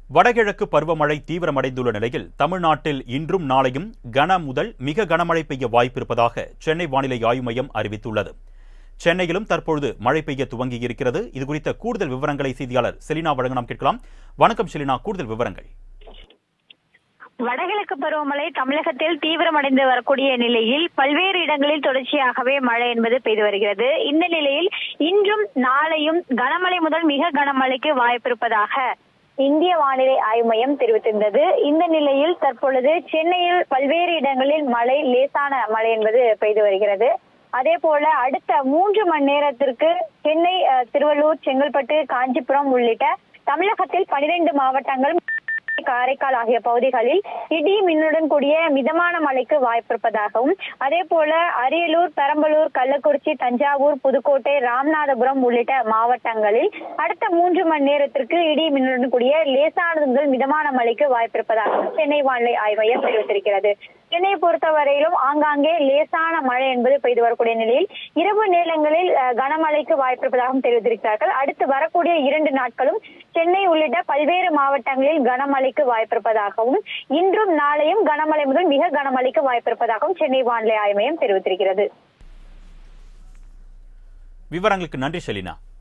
வடகிழக்கு பருவமழை தீவிரமடைந்துள்ள நிலையில் தமிழ்நாட்டில் இன்றும் நாளையும் கன முதல் மிக கனமழை பெய்ய வாய்ப்பிருப்பதாக சென்னை வானிலை ஆய்வு மையம் அறிவித்துள்ளது சென்னையிலும் தற்பொழுது மழை பெய்ய துவங்கியிருக்கிறது இது குறித்த கூடுதல் விவரங்களை செய்தியாளர் செலினா வழங்க நாம் கேட்கலாம் வணக்கம் செலினா கூடுதல் விவரங்கள் வடகிழக்கு பருவமழை தமிழகத்தில் தீவிரமடைந்து வரக்கூடிய நிலையில் பல்வேறு இடங்களில் தொடர்ச்சியாகவே மழை என்பது பெய்து வருகிறது இந்த நிலையில் இன்றும் நாளையும் கனமழை முதல் மிக கனமழைக்கு வாய்ப்பிருப்பதாக இந்திய வானிலை ஆய்வு மையம் தெரிவித்திருந்தது இந்த நிலையில் தற்பொழுது சென்னையில் பல்வேறு இடங்களில் மழை லேசான மழை என்பது பெய்து வருகிறது அதே போல அடுத்த மூன்று மணி நேரத்திற்கு சென்னை அஹ், திருவள்ளூர் செங்கல்பட்டு காஞ்சிபுரம் உள்ளிட்ட தமிழகத்தில் பனிரெண்டு மாவட்டங்கள் காரைக்கால் ஆகிய பகுதிகளில் இடி மின்னுடன் கூடிய மிதமான மழைக்கு வாய்ப்பிருப்பதாகவும் அதே போல அரியலூர் பெரம்பலூர் கள்ளக்குறிச்சி தஞ்சாவூர் புதுக்கோட்டை ராமநாதபுரம் உள்ளிட்ட மாவட்டங்களில் அடுத்த மூன்று மணி நேரத்திற்கு இடி மின்னுடன் கூடிய லேசானது முதல் மிதமான மழைக்கு வாய்ப்பிருப்பதாகவும் சென்னை வானிலை ஆய்வு மையம் தெரிவித்திருக்கிறது சென்னையை பொறுத்தவரையிலும் ஆங்காங்கே லேசான மழை என்பது பெய்து வரக்கூடிய நிலையில் இரவு நேரங்களில் அஹ், கனமழைக்கு வாய்ப்பிருப்பதாகவும் தெரிவித்திருக்கிறார்கள் அடுத்து வரக்கூடிய இரண்டு நாட்களும் சென்னை உள்ளிட்ட பல்வேறு மாவட்டங்களில் கனமழைக்கு வாய்ப்பிருப்பதாகவும் இன்றும் நாளையும் கனமழை முதல் மிக கனமழைக்கு வாய்ப்பிருப்பதாகவும் சென்னை வானிலை ஆய்வு மையம் தெரிவித்திருக்கிறது விவரங்களுக்கு நன்றி செலினா